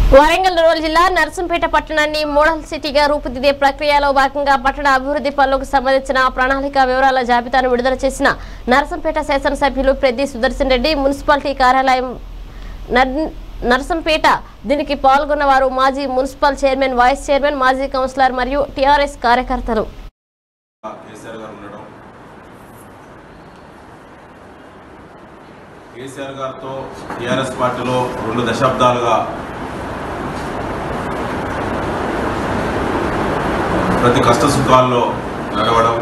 Warangal rural జిల్లా నర్సంపేట పట్టణాన్ని model సిటీగా రూపుదిద్దే ప్రక్రియలో భాగంగా పట్టణ అభివృద్ధి పనులకు సంబంధించిన ప్రణాళిక వివరాల జాబితాను విడుదల చేసిన నర్సంపేట శాసనసభ్యులు పెద్ది సుదర్శన్ రెడ్డి మున్సిపాలిటీ కార్యాలయం నర్- నర్సంపేట దీనికి పాల్గొన్న వారు మాజీ మున్సిపల్ చైర్మన్ వైస్ చైర్మన్ మాజీ కౌన్సిలర్ మరియు టీఆర్ఎస్ కార్యకర్తలు కేసీఆర్ గారు ఉండడం కేసీఆర్ గారితో టీఆర్ఎస్ పార్టీలో రెండు దశాబ్దాలుగా ప్రతి కష్ట సుఖాల్లో నడవడం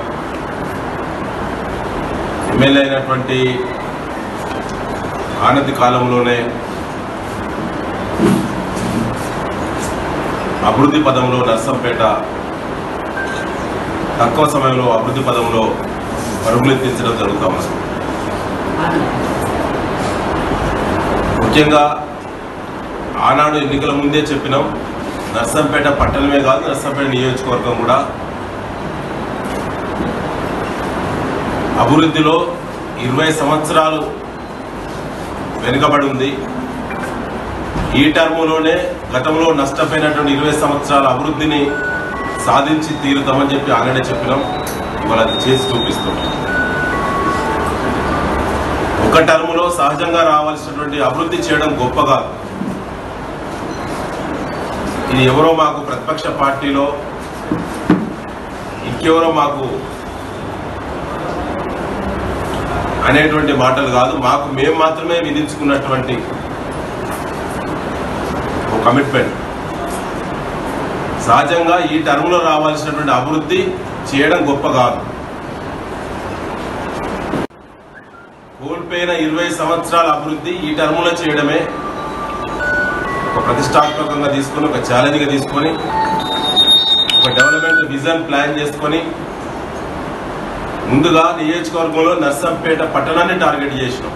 ఎమ్మెల్యే అయినటువంటి ఆనతి కాలంలోనే అభివృద్ధి పదంలో నర్సంపేట తక్కువ సమయంలో అభివృద్ధి పదంలో పరుగులెత్తించడం జరుగుతూ ఉంది ముఖ్యంగా ఆనాడు ఎన్నికల ముందే చెప్పినాం నర్సంపేట పట్టణమే కాదు నర్సంపేట నియోజకవర్గం కూడా అభివృద్ధిలో ఇరవై సంవత్సరాలు వెనుకబడి ఉంది ఈ టర్ములోనే గతంలో నష్టపోయినటువంటి ఇరవై సంవత్సరాల అభివృద్ధిని సాధించి తీరుతామని చెప్పి ఆల్రెడీ చెప్పినాం ఇవాళ అది చేసి చూపిస్తున్నాం ఒక టర్ములో సహజంగా రావాల్సినటువంటి అభివృద్ధి చేయడం గొప్ప కాదు ఇది ఎవరో మాకు ప్రతిపక్ష పార్టీలో ఇంకెవరో మాకు అనేటువంటి మాటలు కాదు మాకు మేము మాత్రమే విధించుకున్నటువంటి ఒక కమిట్మెంట్ సహజంగా ఈ టర్మ్లో రావాల్సినటువంటి అభివృద్ధి చేయడం గొప్ప కాదు కోల్పోయిన ఇరవై సంవత్సరాల అభివృద్ధి ఈ టర్మ్లో చేయడమే ఒక ప్రతిష్టాత్మకంగా తీసుకొని ఒక ఛాలెంజ్గా తీసుకొని ఒక డెవలప్మెంట్ విజన్ ప్లాన్ చేసుకొని ముందుగా నియోజకవర్గంలో నర్సంపేట పట్టణాన్ని టార్గెట్ చేసినాం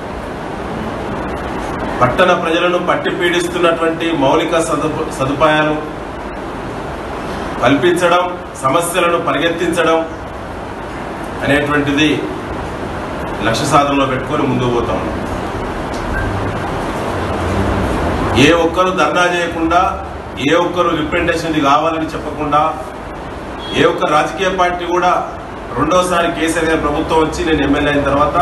పట్టణ ప్రజలను పట్టి పీడిస్తున్నటువంటి మౌలిక సదుప సదుపాయాలు కల్పించడం సమస్యలను పరిగెత్తించడం అనేటువంటిది లక్ష్య సాధనలో పెట్టుకొని ముందుకు పోతా ఉన్నాం ఏ ఒక్కరు ధర్నా చేయకుండా ఏ ఒక్కరు రిప్రజెంటేషన్ ఇది కావాలని చెప్పకుండా ఏ ఒక్క రాజకీయ పార్టీ కూడా రెండోసారి కేసీఆర్ గారి ప్రభుత్వం వచ్చి నేను ఎమ్మెల్యే అయిన తర్వాత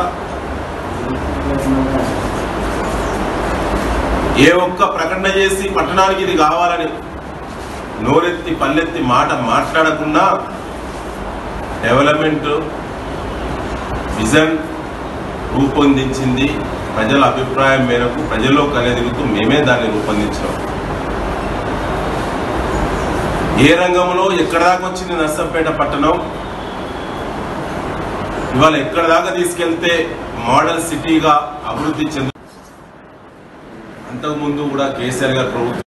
ఏ ఒక్క ప్రకటన చేసి పట్టణానికి ఇది కావాలని నోరెత్తి పల్లెత్తి మాట మాట్లాడకుండా డెవలప్మెంట్ విజన్ రూపొందించింది ప్రజల అభిప్రాయం మేరకు ప్రజల్లో కలెదిగుతూ మేమే దాన్ని రూపొందించాం ఏ రంగంలో ఎక్కడ దాకా వచ్చింది నర్సంపేట పట్టణం ఇవాళ ఎక్కడ దాకా తీసుకెళ్తే మోడల్ సిటీగా అభివృద్ధి చెందు అంతకుముందు కూడా కేసీఆర్ గారి ప్రభుత్వం